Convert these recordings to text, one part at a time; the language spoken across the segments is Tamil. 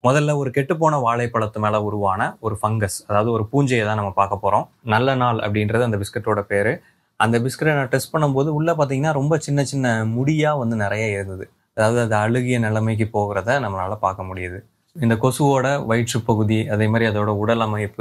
முதல்ல ஒரு கெட்டுப்போன வாழைப்பழத்து மேல உருவான ஒரு ஃபங்கஸ் அதாவது ஒரு பூஞ்சையை தான் நம்ம பார்க்க போறோம் நல்ல நாள் அப்படின்றது அந்த பிஸ்கட்டோட பேரு அந்த பிஸ்கட்டை நான் டெஸ்ட் பண்ணும்போது உள்ள பார்த்தீங்கன்னா ரொம்ப சின்ன சின்ன முடியா வந்து நிறைய இருந்தது அதாவது அது அழுகிய நிலைமைக்கு போகிறத நம்மளால பார்க்க முடியுது இந்த கொசுவோட வயிற்று பகுதி அதே மாதிரி அதோட உடல் அமைப்பு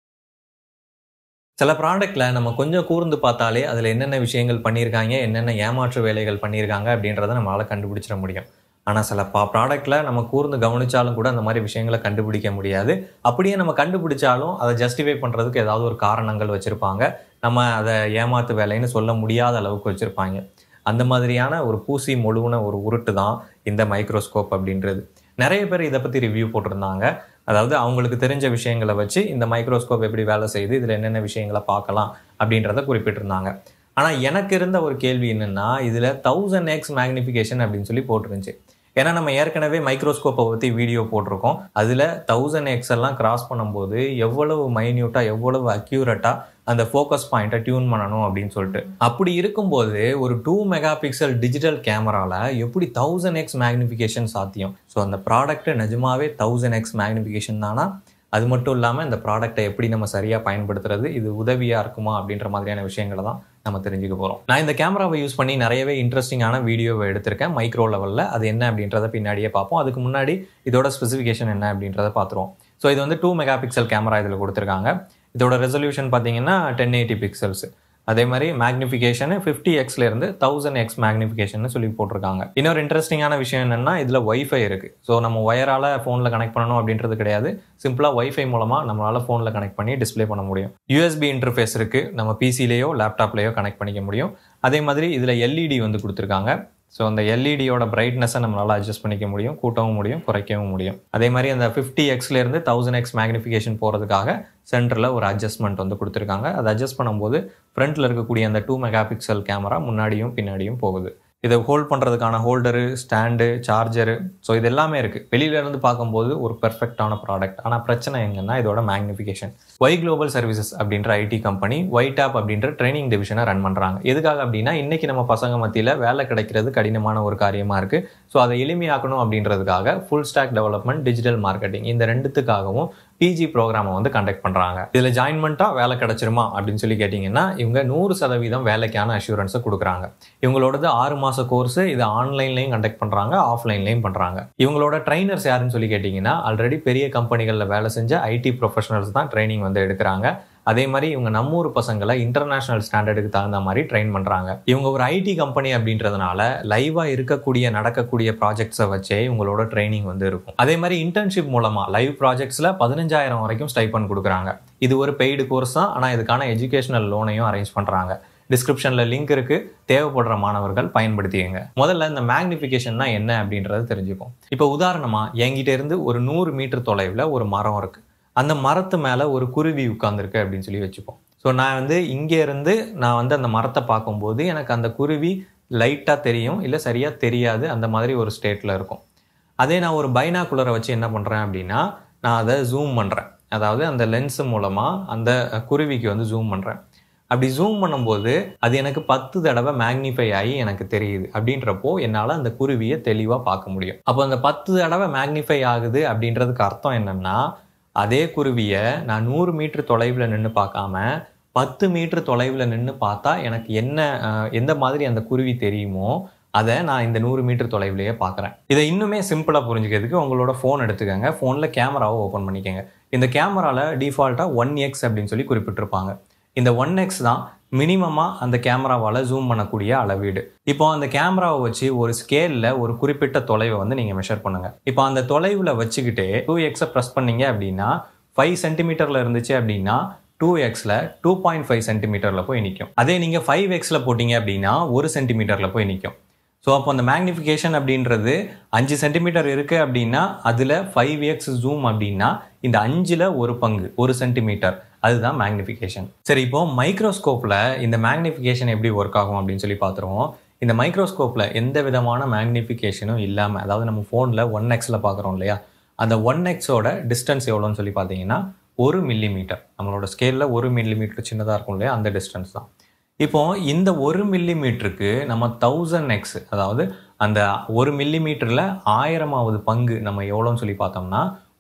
சில ப்ராடக்ட்ல நம்ம கொஞ்சம் கூர்ந்து பார்த்தாலே அதுல என்னென்ன விஷயங்கள் பண்ணியிருக்காங்க என்னென்ன ஏமாற்று வேலைகள் பண்ணியிருக்காங்க அப்படின்றத நம்மளால கண்டுபிடிச்சிட முடியும் ஆனால் சில பா ப்ராடக்ட்ல நம்ம கூர்ந்து கவனிச்சாலும் கூட அந்த மாதிரி விஷயங்களை கண்டுபிடிக்க முடியாது அப்படியே நம்ம கண்டுபிடிச்சாலும் அதை ஜஸ்டிஃபை பண்றதுக்கு ஏதாவது ஒரு காரணங்கள் வச்சிருப்பாங்க நம்ம அதை ஏமாத்து வேலைன்னு சொல்ல முடியாத அளவுக்கு வச்சிருப்பாங்க அந்த மாதிரியான ஒரு பூசி முழுவன ஒரு உருட்டு தான் இந்த மைக்ரோஸ்கோப் அப்படின்றது நிறைய பேர் இதை பற்றி ரிவ்யூ போட்டிருந்தாங்க அதாவது அவங்களுக்கு தெரிஞ்ச விஷயங்களை வச்சு இந்த மைக்ரோஸ்கோப் எப்படி வேலை செய்யுது இதில் என்னென்ன விஷயங்களை பார்க்கலாம் அப்படின்றத குறிப்பிட்டிருந்தாங்க ஆனால் எனக்கு இருந்த ஒரு கேள்வி என்னென்னா இதில் தௌசண்ட் எக்ஸ் மேக்னிஃபிகேஷன் அப்படின்னு சொல்லி போட்டிருந்துச்சு ஏன்னா நம்ம ஏற்கனவே மைக்ரோஸ்கோப்பை பற்றி வீடியோ போட்டிருக்கோம் அதில் தௌசண்ட் எக்ஸ் எல்லாம் கிராஸ் பண்ணும்போது எவ்வளவு மைன்யூட்டாக எவ்வளவு அக்யூரேட்டாக அந்த ஃபோக்கஸ் பாயிண்ட்டை டியூன் பண்ணணும் அப்படின்னு சொல்லிட்டு அப்படி இருக்கும்போது ஒரு டூ மெகா பிக்சல் டிஜிட்டல் கேமராவில் எப்படி தௌசண்ட் எக்ஸ் மேக்னிஃபிகேஷன் சாத்தியம் ஸோ அந்த ப்ராடக்ட் நிஜமாவே தௌசண்ட் எக்ஸ் மேக்னிஃபிகேஷன் தானா அது மட்டும் இல்லாமல் இந்த ப்ராடக்ட்டை எப்படி நம்ம சரியாக பயன்படுத்துறது இது உதவியாக இருக்குமா அப்படின்ற மாதிரியான விஷயங்களை தான் நம்ம தெரிஞ்சுக்க போகிறோம் நான் இந்த கேமராவை யூஸ் பண்ணி நிறையவே இன்ட்ரெஸ்டிங்கான வீடியோவை எடுத்திருக்கேன் மைக்ரோ லெவலில் அது என்ன அப்படின்றத பின்னாடியே பார்ப்போம் அதுக்கு முன்னாடி இதோட ஸ்பெசிஃபிகேஷன் என்ன அப்படின்றத பார்த்துருவோம் ஸோ இது வந்து டூ மெகா பிக்சல் கேமரா இதில் கொடுத்துருக்காங்க இதோட ரெசல்யூஷன் பார்த்தீங்கன்னா டென் எயிட்டி பிக்சல்ஸ் அதே மாதிரி மேக்னிஃபிகேஷன் ஃபிஃப்டி எக்ஸ்ல இருந்து தௌசண்ட் எக்ஸ் மேக்னிஃபிகேஷன் சொல்லி போட்டிருக்காங்க இன்னொரு இன்ட்ரெஸ்டிங்கான விஷயம் என்னன்னா இதுல ஒய்ஃபை இருக்கு ஸோ நம்ம ஒயரால ஃபோன்ல கனெக்ட் பண்ணணும் அப்படின்றது கிடையாது சிம்பிளா ஒய்ஃபை மூலமா நம்மளால ஃபோன்ல கனெக்ட் பண்ணி டிஸ்ப்ளே பண்ண முடியும் யூஎஸ்பி இன்டர்ஃபேஸ் இருக்கு நம்ம பிசிலேயோ லேப்டாப்லயோ கனெக்ட் பண்ணிக்க முடியும் அதே மாதிரி இதுல எல்இடி வந்து கொடுத்துருக்காங்க ஸோ அந்த எல்இடியோட பிரைட்னஸை நம்மளால் அட்ஜஸ்ட் பண்ணிக்க முடியும் கூட்டவும் முடியும் குறைக்கவும் முடியும் அதே மாதிரி அந்த ஃபிஃப்டி எக்ஸ்லேருந்து தௌசண்ட் எக்ஸ் மேக்னிஃபிகேஷன் போகிறதுக்காக சென்டரில் ஒரு அட்ஜஸ்ட்மெண்ட் வந்து கொடுத்துருக்காங்க அதை அட்ஜஸ்ட் பண்ணும்போது ஃப்ரண்ட்டில் இருக்கக்கூடிய அந்த டூ மெகா பிக்சல் கேமரா முன்னாடியும் பின்னாடியும் போகுது இதை ஹோல்ட் பண்ணுறதுக்கான ஹோல்டரு ஸ்டாண்டு சார்ஜரு ஸோ இது எல்லாமே இருக்குது வெளியிலேருந்து பார்க்கும்போது ஒரு பெர்ஃபெக்டான ப்ராடக்ட் ஆனால் பிரச்சனை எங்கன்னா இதோட மேக்னிஃபிகேஷன் ஒய் குளோபல் சர்வீசஸ் அப்படின்ற ஐடி கம்பெனி ஒய் டாப் அப்படின்ற ட்ரைனிங் டிவிஷனை ரன் பண்ணுறாங்க எதுக்காக அப்படின்னா இன்றைக்கி நம்ம பசங்க மத்தியில் வேலை கிடைக்கிறது கடினமான ஒரு காரியமாக இருக்குது ஸோ அதை எளிமையாக்கணும் அப்படின்றதுக்காக full stack development digital marketing இந்த ரெண்டுத்துக்காகவும் பிஜி ப்ரோக்ராமை வந்து கண்டக்ட் பண்ணுறாங்க இதில் ஜாயின்மெண்ட்டாக வேலை கிடைச்சிருமா அப்படின்னு சொல்லி கேட்டிங்கன்னா இவங்க நூறு சதவீதம் வேலைக்கான அஷூரன்ஸை கொடுக்குறாங்க இவங்களோடது ஆறு மாத கோர்ஸ் இதை ஆன்லைன்லையும் கண்டக்ட் பண்ணுறாங்க ஆஃப்லைன்லையும் பண்ணுறாங்க இவங்களோட ட்ரைனர்ஸ் யாருன்னு சொல்லி கேட்டிங்கன்னா ஆல்ரெடி பெரிய கம்பெனிகளில் வேலை செஞ்ச ஐடி ப்ரொஃபஷனல்ஸ் தான் ட்ரைனிங் வந்து எடுக்கிறாங்க அதே மாதிரி இவங்க நம்ம ஊர் பசங்களை இன்டர்நேஷனல் ஸ்டாண்டர்டுக்கு தகுந்த மாதிரி ட்ரெயின் பண்ணுறாங்க இவங்க ஒரு ஐடி கம்பெனி அப்படின்றதுனால லைவாக இருக்கக்கூடிய நடக்கக்கூடிய ப்ராஜெக்ட்ஸை வச்சே இவங்களோட ட்ரைனிங் வந்து இருக்கும் அதே மாதிரி இன்டர்ன்ஷிப் மூலமாக லைவ் ப்ராஜெக்ட்ஸில் பதினஞ்சாயிரம் வரைக்கும் ஸ்டைப்பன் கொடுக்குறாங்க இது ஒரு பெய்டு கோர்ஸ் தான் ஆனால் இதுக்கான எஜுகேஷனல் லோனையும் அரேஞ்ச் பண்ணுறாங்க டிஸ்கிரிப்ஷனில் லிங்க் இருக்கு தேவைப்படுற மாணவர்கள் பயன்படுத்திக்கங்க முதல்ல இந்த மேக்னிஃபிகேஷன்னா என்ன அப்படின்றது தெரிஞ்சுக்கும் இப்போ உதாரணமாக என்கிட்ட இருந்து ஒரு நூறு மீட்டர் தொலைவில் ஒரு மரம் இருக்கு அந்த மரத்து மேலே ஒரு குருவி உட்காந்துருக்கு அப்படின்னு சொல்லி வச்சுப்போம் ஸோ நான் வந்து இங்கே இருந்து நான் வந்து அந்த மரத்தை பார்க்கும்போது எனக்கு அந்த குருவி லைட்டாக தெரியும் இல்லை சரியாக தெரியாது அந்த மாதிரி ஒரு ஸ்டேட்டில் இருக்கும் அதே நான் ஒரு பைனாக்குலரை வச்சு என்ன பண்ணுறேன் அப்படின்னா நான் அதை ஜூம் பண்ணுறேன் அதாவது அந்த லென்ஸ் மூலமாக அந்த குருவிக்கு வந்து ஜூம் பண்ணுறேன் அப்படி ஜூம் பண்ணும்போது அது எனக்கு பத்து தடவை மேக்னிஃபை ஆகி எனக்கு தெரியுது அப்படின்றப்போ என்னால் அந்த குருவியை தெளிவாக பார்க்க முடியும் அப்போ அந்த பத்து தடவை மேக்னிஃபை ஆகுது அப்படின்றதுக்கு அர்த்தம் என்னன்னா அதே குருவியை நான் நூறு மீட்டர் தொலைவில் நின்று பார்க்காம பத்து மீட்டர் தொலைவில் நின்று பார்த்தா எனக்கு என்ன அஹ், எந்த மாதிரி அந்த குருவி தெரியுமோ அதை நான் இந்த நூறு மீட்டர் தொலைவிலேயே பார்க்குறேன் இதை இன்னுமே சிம்பிளாக புரிஞ்சுக்கிறதுக்கு உங்களோட ஃபோன் எடுத்துக்கோங்க ஃபோனில் கேமராவை ஓப்பன் பண்ணிக்கோங்க இந்த கேமராவில் டிஃபால்ட்டாக ஒன் எக்ஸ் அப்படின்னு சொல்லி குறிப்பிட்டிருப்பாங்க இந்த ஒன் எக்ஸ் தான் மினிமமாக அந்த கேமராவால் ஜூம் பண்ணக்கூடிய அளவீடு இப்போ அந்த கேமராவை வச்சு ஒரு ஸ்கேலில் ஒரு குறிப்பிட்ட தொலைவை வந்து நீங்கள் மெஷர் பண்ணுங்க இப்போ அந்த தொலைவில் வச்சுக்கிட்டே டூ எக்ஸை ப்ரெஸ் பண்ணீங்க அப்படின்னா ஃபைவ் சென்டிமீட்டரில் இருந்துச்சு அப்படின்னா டூ எக்ஸில் டூ பாயிண்ட் ஃபைவ் சென்டிமீட்டரில் போய் நிற்கும் அதே நீங்கள் ஃபைவ் எக்ஸில் போட்டிங்க அப்படின்னா ஒரு சென்டிமீட்டரில் போய் நிற்கும் ஸோ அப்போ அந்த மேக்னிஃபிகேஷன் அப்படின்றது அஞ்சு சென்டிமீட்டர் இருக்குது அப்படின்னா அதில் ஃபைவ் எக்ஸ் ஜூம் அப்படின்னா இந்த அஞ்சில் ஒரு பங்கு ஒரு சென்டிமீட்டர் அதுதான் மேக்னிஃபிகேஷன் சரி இப்போ மைக்ரோஸ்கோப்பில் இந்த மேக்னிஃபிகேஷன் எப்படி ஒர்க் ஆகும் அப்படின்னு சொல்லி பார்த்துருவோம் இந்த மைக்ரோஸ்கோப்பில் எந்த விதமான மேக்னிஃபிகேஷனும் இல்லாமல் அதாவது நம்ம ஃபோனில் ஒன் எக்ஸில் பார்க்குறோம் இல்லையா அந்த ஒன் எக்ஸோட டிஸ்டன்ஸ் எவ்வளோன்னு சொல்லி பார்த்தீங்கன்னா ஒரு மில்லி மீட்டர் நம்மளோட ஸ்கேலில் ஒரு மில்லி மீட்டர் சின்னதாக இருக்கும் இல்லையா அந்த டிஸ்டன்ஸ் தான் இப்போ இந்த ஒரு மில்லி மீட்டருக்கு நம்ம தௌசண்ட் எக்ஸ் அதாவது அந்த ஒரு மில்லி மீட்டரில் ஆயிரமாவது பங்கு நம்ம எவ்வளோன்னு சொல்லி பார்த்தோம்னா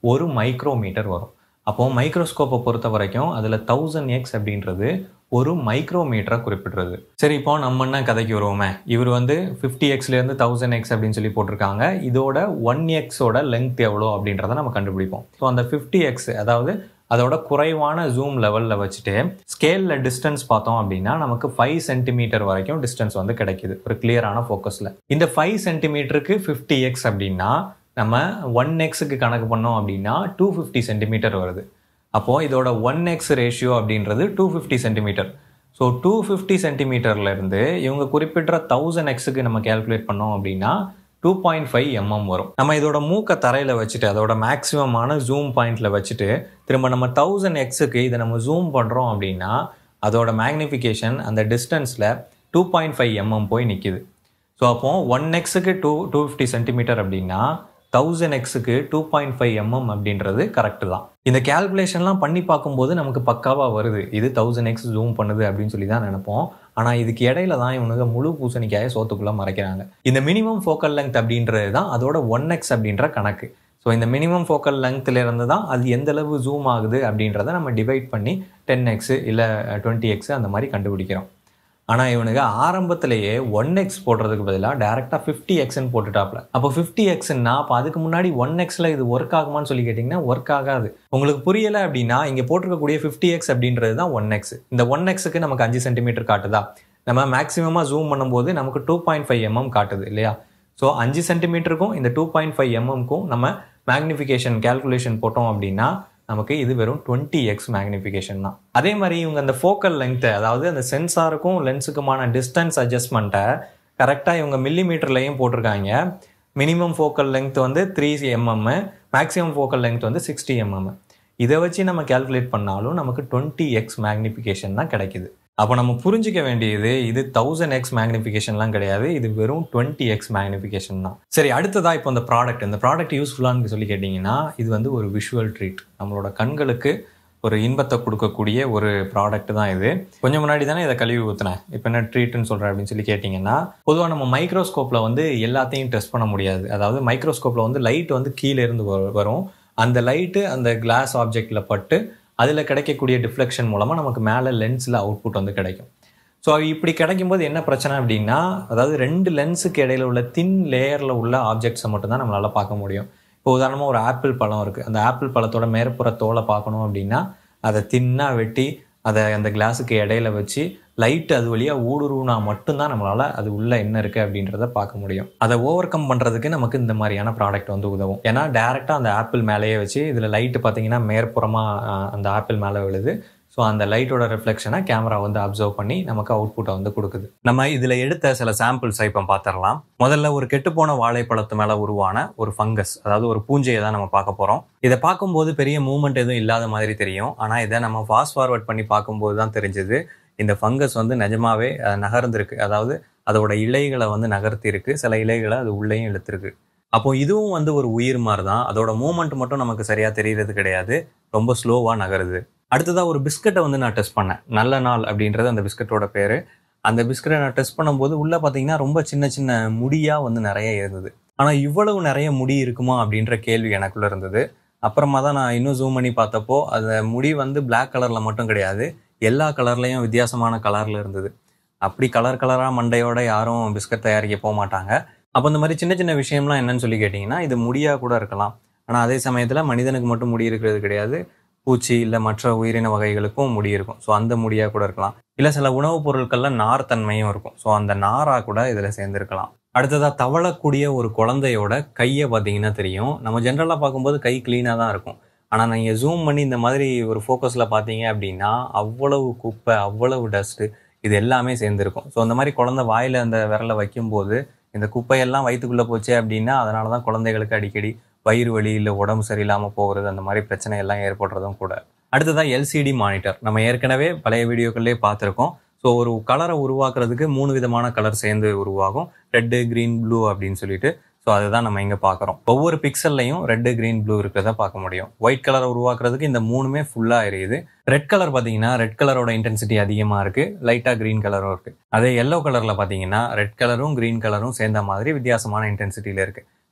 ஒரு மைக்ரோமீட்டர் வரும் அப்போ மைக்ரோஸ்கோப்பை பொறுத்த வரைக்கும் அதில் தௌசண்ட் எக்ஸ் அப்படின்றது ஒரு மைக்ரோமீட்டரை குறிப்பிடுறது சரி இப்போ நம்ம என்ன கதைக்கு வருவோமே இவர் வந்து ஃபிஃப்டி எக்ஸ்லேருந்து தௌசண்ட் எக்ஸ் அப்படின்னு சொல்லி போட்டிருக்காங்க இதோட ஒன் எக்ஸோட லெங்த் எவ்வளோ அப்படின்றத நம்ம கண்டுபிடிப்போம் ஸோ அந்த ஃபிஃப்டி எக்ஸ் அதாவது அதோட குறைவான ஜூம் லெவலில் வச்சுட்டு ஸ்கேலில் டிஸ்டன்ஸ் பார்த்தோம் அப்படின்னா நமக்கு ஃபைவ் சென்டிமீட்டர் வரைக்கும் டிஸ்டன்ஸ் வந்து கிடைக்குது ஒரு கிளியரான ஃபோக்கஸில் இந்த ஃபைவ் சென்டிமீட்டருக்கு ஃபிஃப்டி எக்ஸ் அப்படின்னா நம்ம ஒன் எக்ஸுக்கு கணக்கு பண்ணோம் அப்படின்னா டூ ஃபிஃப்டி சென்டிமீட்டர் வருது அப்போது இதோட ஒன் எக்ஸ் ரேஷியோ அப்படின்றது two fifty centimetre so two fifty சென்டிமீட்டர்லேருந்து இவங்க குறிப்பிட்ட தௌசண்ட் எக்ஸுக்கு நம்ம கேல்குலேட் பண்ணோம் அப்படின்னா டூ பாயிண்ட் ஃபைவ் எம்எம் வரும் நம்ம இதோட மூக்கை தரையில் வச்சுட்டு அதோட மேக்ஸிமமான ஜூம் பாயிண்டில் வச்சுட்டு திரும்ப நம்ம தௌசண்ட் எக்ஸுக்கு இதை நம்ம ஜூம் பண்ணுறோம் அப்படின்னா அதோட மேக்னிஃபிகேஷன் அந்த டிஸ்டன்ஸில் டூ பாயிண்ட் ஃபைவ் எம்எம் போய் நிற்கிது ஸோ அப்போது ஒன் எக்ஸுக்கு டூ டூ ஃபிஃப்டி சென்டிமீட்டர் அப்படின்னா தௌசண்ட் எக்ஸுக்கு டூ பாயிண்ட் ஃபைவ் எம்எம் அப்படின்றது கரெக்டு தான் இந்த கேல்குலேஷன்லாம் பண்ணி பார்க்கும்போது நமக்கு பக்காவாக வருது இது தௌசண்ட் எக்ஸ் ஜூம் பண்ணுது அப்படின்னு சொல்லி தான் நினைப்போம் ஆனால் இதுக்கு இடையில தான் இவனுக்கு முழு பூசணிக்காய சோத்துக்குள்ளே மறைக்கிறாங்க இந்த மினிமம் ஃபோக்கல் லெங்த் அப்படின்றது தான் அதோட ஒன் எக்ஸ் அப்படின்ற கணக்கு ஸோ இந்த மினிமம் ஃபோக்கல் லெங்க்ல இருந்து தான் அது எந்த அளவு ஜூம் ஆகுது அப்படின்றத நம்ம டிவைட் பண்ணி டென் எக்ஸ் இல்லை டுவெண்ட்டி எக்ஸ் அந்த மாதிரி கண்டுபிடிக்கிறோம் ஆனால் இவனுக்கு ஆரம்பத்திலேயே ஒன் எக்ஸ் போடுறதுக்கு பதிலாக டேரெக்டாக ஃபிஃப்டி எக்ஸ்ன்னு போட்டுட்டாப்ல அப்போ ஃபிஃப்டி எக்ஸ்னா அப்போ அதுக்கு முன்னாடி ஒன் எக்ஸில் இது ஒர்க் ஆகுமான்னு சொல்லி கேட்டிங்கன்னா ஒர்க் ஆகாது உங்களுக்கு புரியலை அப்படின்னா இங்கே போட்டிருக்கக்கூடிய ஃபிஃப்டி எக்ஸ் அப்படின்றது தான் ஒன் எக்ஸ் இந்த ஒன் எக்ஸுக்கு நமக்கு அஞ்சு சென்டிமீட்டர் காட்டுதா நம்ம மேக்ஸிமமாக ஜூம் பண்ணும்போது நமக்கு டூ பாயிண்ட் ஃபைவ் எம்எம் காட்டுது இல்லையா ஸோ அஞ்சு சென்டிமீட்டருக்கும் இந்த டூ பாயிண்ட் ஃபைவ் எம்எம்க்கும் நம்ம மேக்னிஃபிகேஷன் கேல்குலேஷன் போட்டோம் அப்படின்னா நமக்கு இது வெறும் டுவெண்ட்டி எக்ஸ் மேக்னிஃபிகேஷன் தான் அதே மாதிரி இவங்க அந்த ஃபோக்கல் லென்த்தை அதாவது அந்த சென்சாருக்கும் லென்ஸுக்குமான டிஸ்டன்ஸ் அட்ஜஸ்ட்மெண்ட்டை கரெக்டாக இவங்க மில்லி மீட்டர்லையும் போட்டிருக்காங்க மினிமம் ஃபோக்கல் லென்த் வந்து three mm maximum focal length வந்து சிக்ஸ்டி எம்எம் இதை வச்சு நம்ம கேல்குலேட் பண்ணாலும் நமக்கு டுவெண்ட்டி எக்ஸ் மேக்னிஃபிகேஷன் தான் கிடைக்குது அப்போ நம்ம புரிஞ்சிக்க வேண்டியது இது தௌசண்ட் எக்ஸ் மேக்னிஃபிகேஷன்லாம் கிடையாது இது வெறும் டுவெண்ட்டி எக்ஸ் மேக்னிஃபிகேஷன் தான் சரி அடுத்ததாக இப்போ இந்த ப்ராடக்ட் இந்த ப்ராடக்ட் யூஸ்ஃபுல்லான்னு சொல்லி கேட்டிங்கன்னா இது வந்து ஒரு விஷுவல் ட்ரீட் நம்மளோட கண்களுக்கு ஒரு இன்பத்தை கொடுக்கக்கூடிய ஒரு ப்ராடக்ட் தான் இது கொஞ்சம் முன்னாடி தானே இதை கழுவி ஊற்றினேன் இப்போ என்ன ட்ரீட்னு சொல்கிறேன் அப்படின்னு சொல்லி கேட்டிங்கன்னா பொதுவாக நம்ம மைக்ரோஸ்கோப்பில் வந்து எல்லாத்தையும் டெஸ்ட் பண்ண முடியாது அதாவது மைக்ரோஸ்கோப்பில் வந்து லைட் வந்து கீழே இருந்து வரும் அந்த லைட்டு அந்த கிளாஸ் ஆப்ஜெக்டில் பட்டு அதில் கிடைக்கக்கூடிய டிஃப்ளெக்ஷன் மூலமாக நமக்கு மேலே லென்ஸில் அவுட்புட் வந்து கிடைக்கும் ஸோ இப்படி கிடைக்கும்போது என்ன பிரச்சனை அப்படின்னா அதாவது ரெண்டு லென்ஸுக்கு இடையில உள்ள தின் லேயரில் உள்ள ஆப்ஜெக்ட்ஸை மட்டும்தான் நம்மளால் பார்க்க முடியும் இப்போ உதாரணமாக ஒரு ஆப்பிள் பழம் இருக்குது அந்த ஆப்பிள் பழத்தோட மேற்புற தோலை பார்க்கணும் அப்படின்னா அதை தின்னாக வெட்டி அதை அந்த கிளாஸுக்கு இடையில வச்சு லைட் அது வழியாக ஊடுருவினா மட்டும்தான் நம்மளால் அது உள்ள என்ன இருக்குது அப்படின்றத பார்க்க முடியும் அதை ஓவர் கம் பண்ணுறதுக்கு நமக்கு இந்த மாதிரியான ப்ராடக்ட் வந்து உதவும் ஏன்னா டேரெக்டாக அந்த ஆப்பிள் மேலேயே வச்சு இதில் லைட்டு பார்த்தீங்கன்னா மேற்புறமாக அந்த ஆப்பிள் மேலே விழுது ஸோ அந்த லைட்டோட ரிஃப்ளெக்ஷனை கேமரா வந்து அப்சர்வ் பண்ணி நமக்கு அவுட்புட்டை வந்து கொடுக்குது நம்ம இதில் எடுத்த சில சாம்பிள்ஸை இப்போ பார்த்துடலாம் முதல்ல ஒரு கெட்டுப்போன வாழைப்பழத்து மேலே உருவான ஒரு ஃபங்கஸ் அதாவது ஒரு பூஞ்சையை தான் நம்ம பார்க்க போகிறோம் இதை பார்க்கும்போது பெரிய மூவ்மெண்ட் எதுவும் இல்லாத மாதிரி தெரியும் ஆனால் இதை நம்ம ஃபாஸ்ட் ஃபார்வர்ட் பண்ணி பார்க்கும்போது தான் தெரிஞ்சது இந்த ஃபங்கஸ் வந்து நிஜமாவே நகர்ந்திருக்கு அதாவது அதோட இலைகளை வந்து நகர்த்தி இருக்கு சில இலைகளை அது உள்ளேயும் இழுத்துருக்கு அப்போ இதுவும் வந்து ஒரு உயிர் மாதிரி தான் அதோட மூமெண்ட் மட்டும் நமக்கு சரியா தெரியறது கிடையாது ரொம்ப ஸ்லோவா நகருது அடுத்ததாக ஒரு பிஸ்கட்டை வந்து நான் டெஸ்ட் பண்ணேன் நல்ல நாள் அப்படின்றது அந்த பிஸ்கட்டோட பேர் அந்த பிஸ்கட்டை நான் டெஸ்ட் பண்ணும்போது உள்ளே பார்த்தீங்கன்னா ரொம்ப சின்ன சின்ன முடியாக வந்து நிறைய இருந்தது ஆனால் இவ்வளவு நிறைய முடி இருக்குமா அப்படின்ற கேள்வி எனக்குள்ள இருந்தது அப்புறமா தான் நான் இன்னும் ஜூம் பண்ணி பார்த்தப்போ அந்த முடி வந்து பிளாக் கலரில் மட்டும் கிடையாது எல்லா கலர்லேயும் வித்தியாசமான கலரில் இருந்தது அப்படி கலர் கலராக மண்டையோட யாரும் பிஸ்கட் தயாரிக்க போக மாட்டாங்க அப்போ இந்த மாதிரி சின்ன சின்ன விஷயம்லாம் என்னன்னு சொல்லி கேட்டிங்கன்னா இது முடியாக கூட இருக்கலாம் ஆனால் அதே சமயத்தில் மனிதனுக்கு மட்டும் முடி இருக்கிறது கிடையாது பூச்சி இல்லை மற்ற உயிரின வகைகளுக்கும் முடி இருக்கும் ஸோ அந்த முடியாக கூட இருக்கலாம் இல்லை சில உணவுப் பொருட்கள்ல நார் தன்மையும் இருக்கும் ஸோ அந்த நாராக கூட இதில் சேர்ந்துருக்கலாம் அடுத்ததாக தவளக்கூடிய ஒரு குழந்தையோட கையை பார்த்தீங்கன்னா தெரியும் நம்ம ஜென்ரலாக பார்க்கும்போது கை க்ளீனாக தான் இருக்கும் ஆனால் நீங்கள் ஜூம் பண்ணி இந்த மாதிரி ஒரு ஃபோக்கஸில் பார்த்தீங்க அப்படின்னா அவ்வளவு குப்பை அவ்வளவு டஸ்ட்டு இது எல்லாமே சேர்ந்துருக்கும் ஸோ அந்த மாதிரி குழந்தை வாயில் அந்த விரலை வைக்கும்போது இந்த குப்பையெல்லாம் வயிற்றுக்குள்ளே போச்சு அப்படின்னா அதனால தான் குழந்தைகளுக்கு அடிக்கடி வயிறு வலி இல்லை உடம்பு சரியில்லாமல் போகிறது அந்த மாதிரி பிரச்சனை எல்லாம் ஏற்படுறதும் கூட அடுத்ததான் எல்சிடி மானிட்டர் நம்ம ஏற்கனவே பழைய வீடியோக்கள்லேயே பார்த்துருக்கோம் ஸோ ஒரு கலரை உருவாக்குறதுக்கு மூணு விதமான கலர் சேர்ந்து உருவாகும் ரெட்டு க்ரீன் ப்ளூ அப்படின்னு சொல்லிட்டு ஸோ அதுதான் நம்ம இங்கே பார்க்குறோம் ஒவ்வொரு பிக்சல்லையும் ரெட்டு க்ரீன் ப்ளூ இருக்கிறத பார்க்க முடியும் ஒயிட் கலரை உருவாக்குறதுக்கு இந்த மூணுமே ஃபுல்லாக எரியுது ரெட் கலர் பார்த்தீங்கன்னா ரெட் கலரோட இன்டென்சிட்டி அதிகமாக இருக்குது லைட்டாக க்ரீன் கலரும் இருக்குது அதே எல்லோ கலரில் பார்த்தீங்கன்னா ரெட் கலரும் க்ரீன் கலரும் சேர்ந்த மாதிரி வித்தியாசமான இன்டென்சிட்டியில் இருக்குது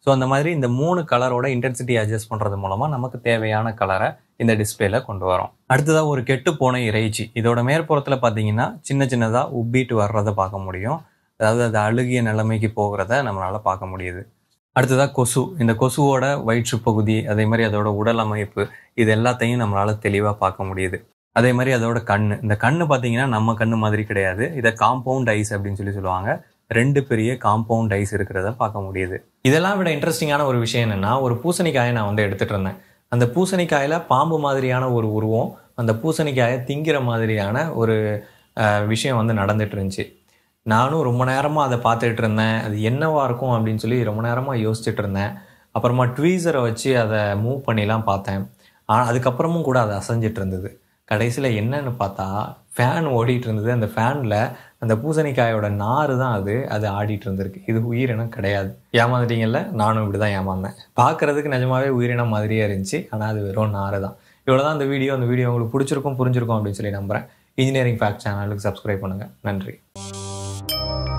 ஸோ அந்த மாதிரி இந்த மூணு கலரோட இன்டென்சிட்டி அட்ஜஸ்ட் பண்ணுறது மூலமாக நமக்கு தேவையான கலரை இந்த டிஸ்பிளேல கொண்டு வரோம் அடுத்ததாக ஒரு கெட்டு போன இறைச்சி இதோட மேற்புறத்தில் பார்த்தீங்கன்னா சின்ன சின்னதாக உப்பிட்டு வர்றதை பார்க்க முடியும் அதாவது அது அழுகிய நிலைமைக்கு போகிறத நம்மளால் பார்க்க முடியுது அடுத்ததாக கொசு இந்த கொசுவோட வயிற்று பகுதி அதே மாதிரி அதோட உடல் அமைப்பு இது எல்லாத்தையும் நம்மளால் தெளிவாக பார்க்க முடியுது அதே மாதிரி அதோட கண்ணு இந்த கண்ணு பார்த்தீங்கன்னா நம்ம கண்ணு மாதிரி கிடையாது இதை காம்பவுண்ட் ஐஸ் அப்படின்னு சொல்லி சொல்லுவாங்க ரெண்டு பெரிய காம்பவுண்ட் ஐஸ் இருக்கிறத பார்க்க முடியுது இதெல்லாம் விட இன்ட்ரெஸ்டிங்கான ஒரு விஷயம் என்னன்னா ஒரு பூசணிக்காயை நான் வந்து எடுத்துட்டு இருந்தேன் அந்த பூசணிக்காயில பாம்பு மாதிரியான ஒரு உருவம் அந்த பூசணிக்காயை திங்கிற மாதிரியான ஒரு அஹ், விஷயம் வந்து நடந்துட்டு இருந்துச்சு நானும் ரொம்ப நேரமாக அதை பார்த்துட்டு இருந்தேன் அது என்னவா இருக்கும் அப்படின்னு சொல்லி ரொம்ப நேரமாக யோசிச்சுட்டு இருந்தேன் அப்புறமா ட்வீசரை வச்சு அதை மூவ் பண்ணிலாம் பார்த்தேன் ஆனால் அதுக்கப்புறமும் கூட அது அசைஞ்சிட்டு இருந்தது கடைசியில் என்னன்னு பார்த்தா ஃபேன் ஓடிட்டு இருந்தது அந்த ஃபேனில் அந்த பூசணிக்காயோட நாறு தான் அது அது ஆடிட்டு இருந்திருக்கு இது உயிரினம் கிடையாது ஏமாந்துட்டீங்கல்ல நானும் இப்படி தான் ஏமாந்தேன் பார்க்கறதுக்கு நிஜமாவே உயிரினம் மாதிரியே இருந்துச்சு ஆனால் அது வெறும் நாறு தான் இவ்வளோ தான் இந்த வீடியோ அந்த வீடியோ உங்களுக்கு பிடிச்சிருக்கும் புரிஞ்சிருக்கும் அப்படின்னு சொல்லி நம்புகிறேன் இன்ஜினியரிங் ஃபேக்ட் சேனலுக்கு சப்ஸ்கிரைப் பண்ணுங்கள் நன்றி